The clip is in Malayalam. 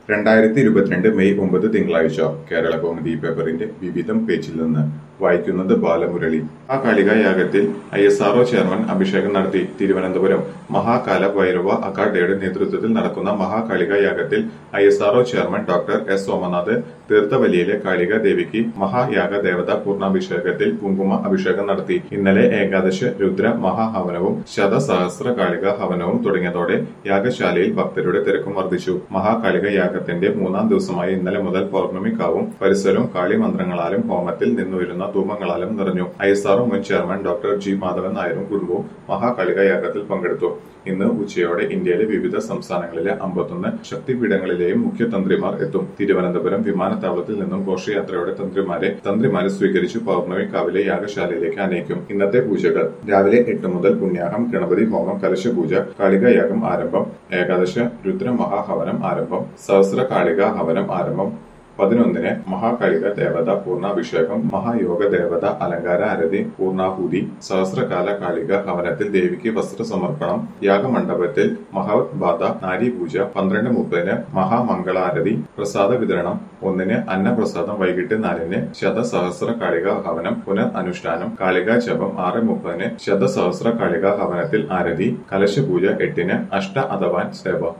രണ്ടായിരത്തി ഇരുപത്തിരണ്ട് മെയ് ഒമ്പത് തിങ്കളാഴ്ച കേരള കൗമുദി പേപ്പറിന്റെ വിവിധം പേജിൽ നിന്ന് വായിക്കുന്നത് ബാലമുരളി ആ കാളിക യാഗത്തിൽ ഐ എസ് ആർഒ ചെയർമാൻ അഭിഷേകം നടത്തി തിരുവനന്തപുരം മഹാകാല ഭൈരവ അക്കാഡയുടെ നേതൃത്വത്തിൽ നടക്കുന്ന മഹാകാളിക യാഗത്തിൽ I S R O chairman doctor S Somanath തീർത്ഥവലിയിലെ കാളിക ദേവിക്ക് മഹായാഗ ദേവത പൂർണ്ണാഭിഷേകത്തിൽ കുങ്കുമ അഭിഷേകം നടത്തി ഇന്നലെ ഏകാദശ രുദ്ര മഹാഹവനവും ശതസഹസ്ര കാളിക ഹവനവും തുടങ്ങിയതോടെ യാഗശാലയിൽ ഭക്തരുടെ തിരക്കും വർദ്ധിച്ചു മഹാകാളിക യാഗത്തിന്റെ മൂന്നാം ദിവസമായ ഇന്നലെ മുതൽ പൗർണമിക്കാവും പരിസരവും കാളി മന്ത്രങ്ങളാലും ഹോമത്തിൽ നിന്നുയരുന്ന ധൂമങ്ങളാലും നിറഞ്ഞു ഐ എസ് ആർഒ മുൻ ചെയർമാൻ ഡോക്ടർ ജി മാധവൻ നായരും കുടുംബവും മഹാകാളിക യാഗത്തിൽ പങ്കെടുത്തു ഇന്ന് ഉച്ചയോടെ ഇന്ത്യയിലെ വിവിധ സംസ്ഥാനങ്ങളിലെ അമ്പത്തൊന്ന് ശക്തിപീഠങ്ങളിലെയും മുഖ്യ തന്ത്രിമാർ എത്തും തിരുവനന്തപുരം വിമാനത്താവളത്തിൽ നിന്നും ഘോഷയാത്രയോടെ തന്ത്രിമാരെ തന്ത്രിമാരെ സ്വീകരിച്ചു പൗർണമി കാവിലെ യാഗശാലയിലേക്ക് അനയിക്കും ഇന്നത്തെ പൂജകൾ രാവിലെ എട്ട് മുതൽ പുണ്യാഹം ഗണപതി ഹോമം കലശപൂജ കാളിക യാഗം ആരംഭം ഏകാദശ രുദ്ര മഹാഹവനം ആരംഭം സഹസ്ര കാളിക ഹവനം ആരംഭം പതിനൊന്നിന് മഹാകാളിക ദേവത പൂർണ്ണാഭിഷേകം മഹായോഗ ദേവത അലങ്കാര അരതി പൂർണ്ണാഹൂതി സഹസ്രകാല കാളിക ഹവനത്തിൽ ദേവിക്ക് വസ്ത്ര സമർപ്പണം യാഗമണ്ഡപത്തിൽ മഹവത് ബാധ നാരീപൂജ പന്ത്രണ്ട് മുപ്പതിന് മഹാമംഗളാരതി പ്രസാദ വിതരണം ഒന്നിന് അന്നപ്രസാദം വൈകിട്ട് നാലിന് ശതസഹസ്ര കാളിക ഹവനം പുനർ അനുഷ്ഠാനം കാളിക ജപം ആറ് മുപ്പതിന് ശതസഹസ്ര കാളിക ഹവനത്തിൽ ആരതി കലശപൂജ എട്ടിന് അഷ്ട അഥവാൻ സേവ